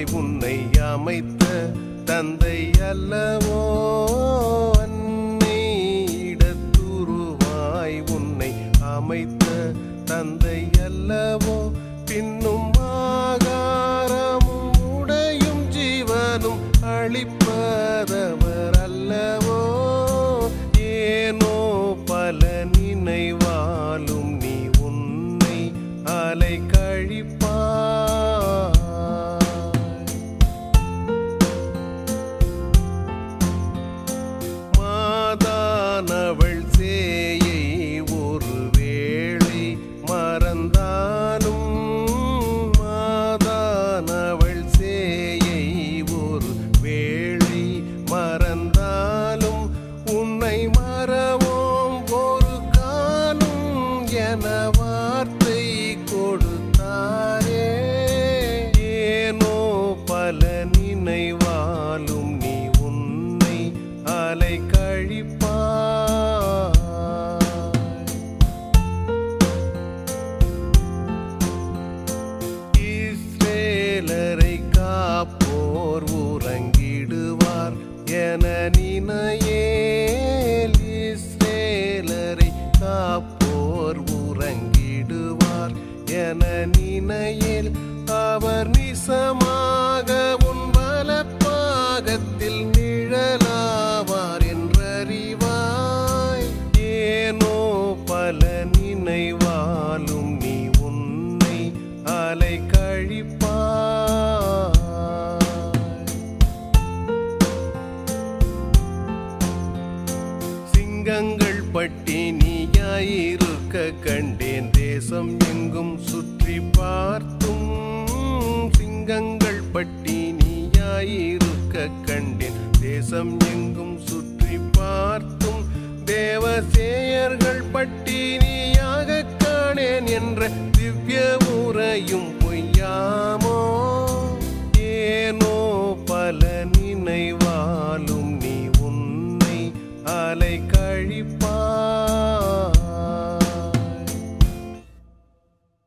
உன்னை அமைத்த தந்தை அல்லவோ அன்னை இடத்துருவாய் உன்னை அமைத்த தந்தை அல்லவோ பின்னும் ஆகாரமும் உடையும் ஜீவனும் அளிப்பதவர் அல்லவோ ஏனோ பல நினைவாலும் நீ உன்னை அலை கழிப்பாய் மாதானவள் சேயை ஒரு வேளை மறந்தாலும் மாதானவள் சேயை ஒரு வேளை மறந்தாலும் உன்னை மறவோம் ஒரு காலம் என வார்த்தை கொடுத்தாரே ஏனோ பல நினைவாலும் நீ உன்னை அலை கழிப்பாய் இஸ்ரேலரை காப்போர் உறங்கிடுவார் என நினையேல் இஸ்ரேலரை காப்போர் உறங்கிடுவார் என நினையேல் அவர் நிசமாக உன் வலப்பாகத்தில் நிழலாவார் என்றறிவாய் ஏனோ பல நினைவாலும் நீ உன்னை அலை கழிப்பாய் சிங்கங்கள் பட்டினியாயிருக்க கண்டேன் தேசம் எங்கும் சுற்றி பார்த்தும் சிங்கங்கள் பட்டினியாயிருக்க கண்டேன் தேசம் எங்கும் சுற்றி பார்த்தும் தேவசேயர்கள் பட்டினியாக காணேன் என்ற திவ்ய உரையும் பொய்யாமோ ஏனோ பல நினைவாலும் நீ உன்னை அலை கழிப்பாய்